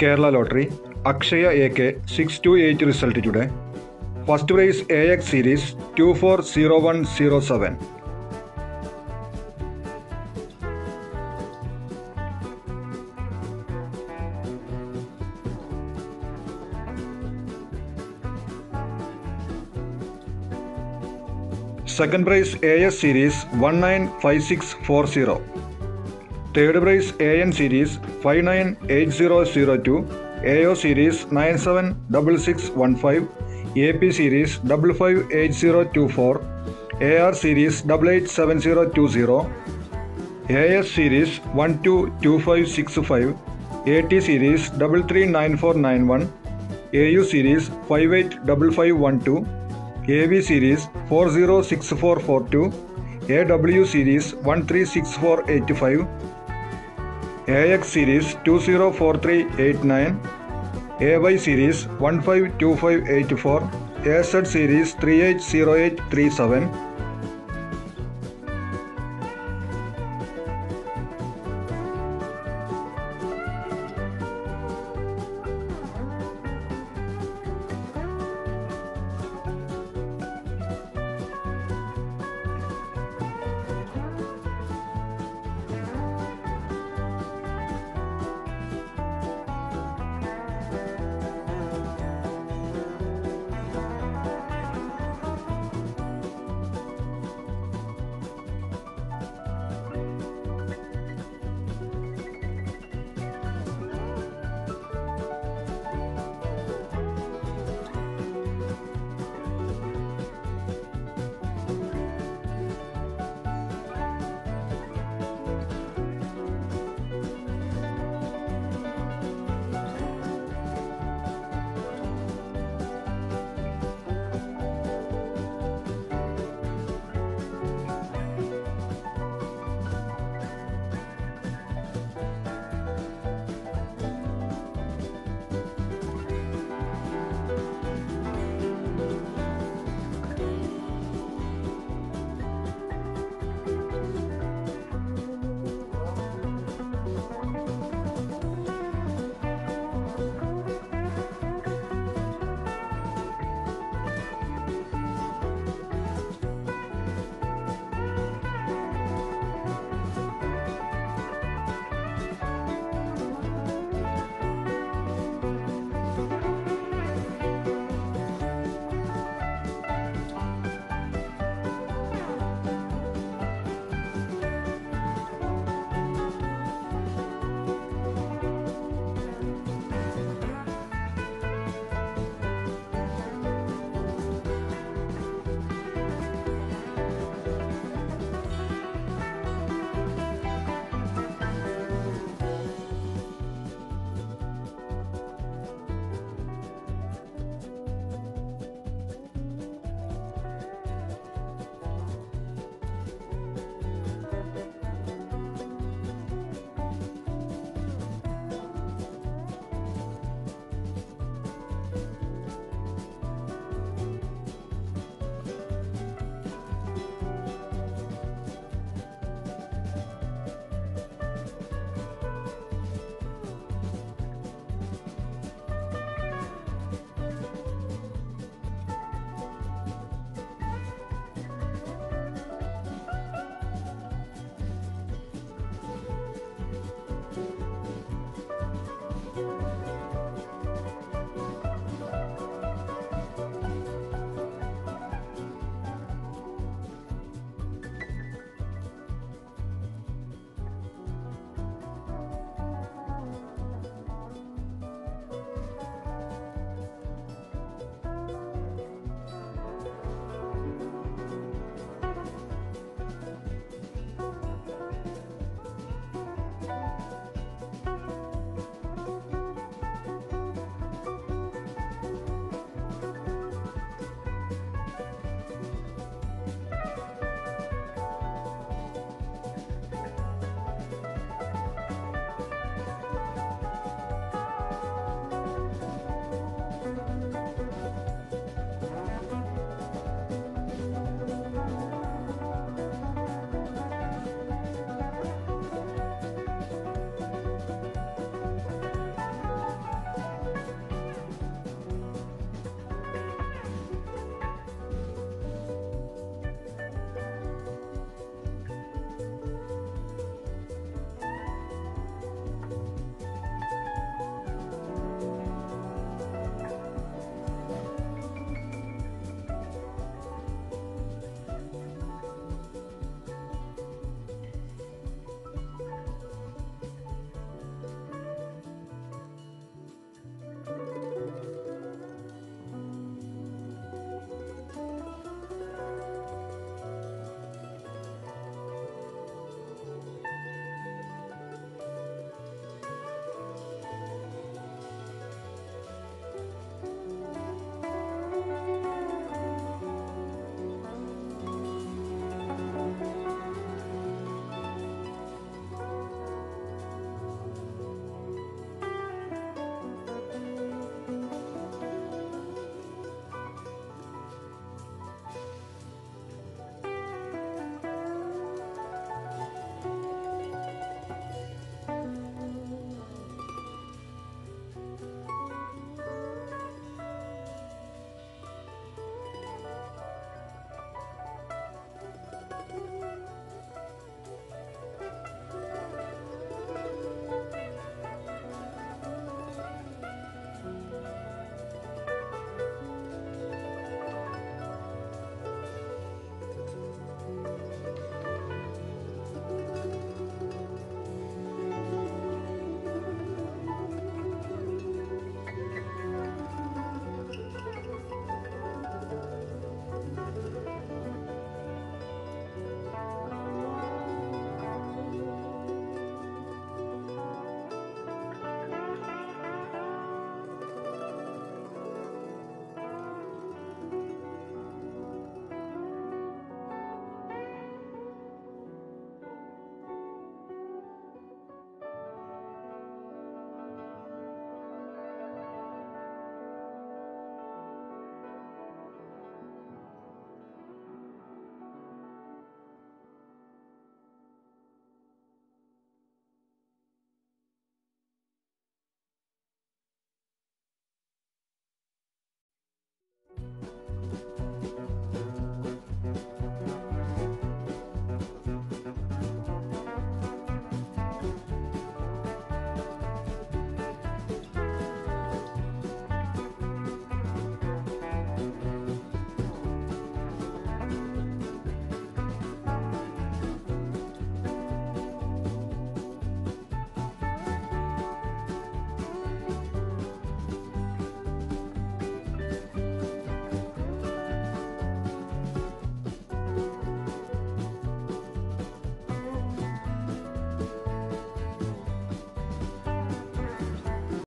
Kerala lottery Akshaya A K six two eight result today first prize A X series two four zero one zero seven second prize A S series one nine five six four zero third prize A N series five nine eight zero zero two A O series nine seven double six one five A P series double five eight zero two four A R series double eight seven zero two zero A S series one two two five six five A T series double three nine four nine one A U series five eight double five one two A V series four zero six four four two A W series one three six four eight five A X series two zero four three eight nine A Y series one five two five eight four A Z series three eight zero eight three seven